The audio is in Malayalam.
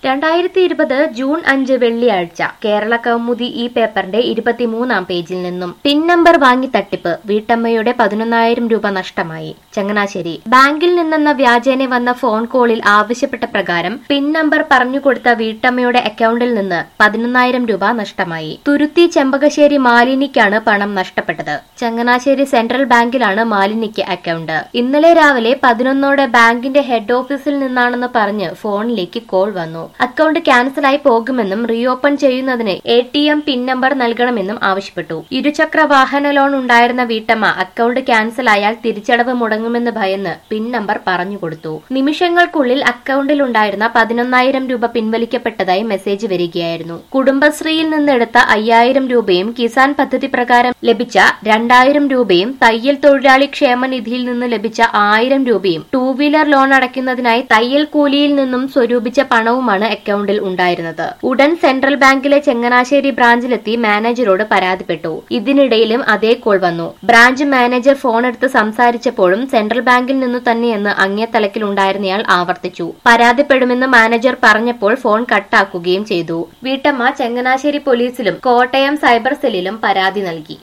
രണ്ടായിരത്തി ഇരുപത് ജൂൺ അഞ്ച് വെള്ളിയാഴ്ച കേരള കൗമുദി ഈ പേപ്പറിന്റെ ഇരുപത്തിമൂന്നാം പേജിൽ നിന്നും പിൻ നമ്പർ വാങ്ങി തട്ടിപ്പ് വീട്ടമ്മയുടെ പതിനൊന്നായിരം രൂപ നഷ്ടമായി ചങ്ങനാശ്ശേരി ബാങ്കിൽ നിന്നെന്ന വ്യാജേന വന്ന ഫോൺ കോളിൽ ആവശ്യപ്പെട്ട പ്രകാരം പിൻ നമ്പർ പറഞ്ഞുകൊടുത്ത വീട്ടമ്മയുടെ അക്കൗണ്ടിൽ നിന്ന് പതിനൊന്നായിരം രൂപ നഷ്ടമായി തുരുത്തി ചെമ്പകശ്ശേരി മാലിനിക്കാണ് പണം നഷ്ടപ്പെട്ടത് ചങ്ങനാശ്ശേരി സെൻട്രൽ ബാങ്കിലാണ് മാലിനിക്ക് അക്കൗണ്ട് ഇന്നലെ രാവിലെ പതിനൊന്നോടെ ബാങ്കിന്റെ ഹെഡ് ഓഫീസിൽ നിന്നാണെന്ന് പറഞ്ഞ് ഫോണിലേക്ക് കോൾ വന്നു അക്കൗണ്ട് ക്യാൻസലായി പോകുമെന്നും റീഓപ്പൺ ചെയ്യുന്നതിന് A T M pin number നൽകണമെന്നും ആവശ്യപ്പെട്ടു ഇരുചക്ര വാഹന ലോൺ ഉണ്ടായിരുന്ന വീട്ടമ്മ അക്കൗണ്ട് ക്യാൻസലായാൽ തിരിച്ചടവ് മുടങ്ങുമെന്ന് ഭയന്ന് പിൻ നമ്പർ പറഞ്ഞുകൊടുത്തു നിമിഷങ്ങൾക്കുള്ളിൽ അക്കൗണ്ടിൽ ഉണ്ടായിരുന്ന പതിനൊന്നായിരം രൂപ പിൻവലിക്കപ്പെട്ടതായി മെസ്സേജ് വരികയായിരുന്നു കുടുംബശ്രീയിൽ നിന്നെടുത്ത അയ്യായിരം രൂപയും കിസാൻ പദ്ധതി പ്രകാരം ലഭിച്ച രണ്ടായിരം രൂപയും തയ്യൽ തൊഴിലാളി ക്ഷേമനിധിയിൽ നിന്ന് ലഭിച്ച ആയിരം രൂപയും ടൂ വീലർ ലോൺ അടയ്ക്കുന്നതിനായി തയ്യൽ കൂലിയിൽ നിന്നും സ്വരൂപിച്ച പണവുമാണ് അക്കൗണ്ടിൽ ഉണ്ടായിരുന്നത് ഉടൻ സെൻട്രൽ ബാങ്കിലെ ചെങ്ങനാശ്ശേരി ബ്രാഞ്ചിലെത്തി മാനേജരോട് പരാതിപ്പെട്ടു ഇതിനിടയിലും അതേ കോൾ വന്നു ബ്രാഞ്ച് മാനേജർ ഫോൺ എടുത്ത് സംസാരിച്ചപ്പോഴും സെൻട്രൽ ബാങ്കിൽ നിന്നു തന്നെയെന്ന് അങ്ങേ തലക്കിലുണ്ടായിരുന്നയാൾ ആവർത്തിച്ചു പരാതിപ്പെടുമെന്ന് മാനേജർ പറഞ്ഞപ്പോൾ ഫോൺ കട്ടാക്കുകയും ചെയ്തു വീട്ടമ്മ ചെങ്ങനാശ്ശേരി പോലീസിലും കോട്ടയം സൈബർ സെല്ലിലും പരാതി നൽകി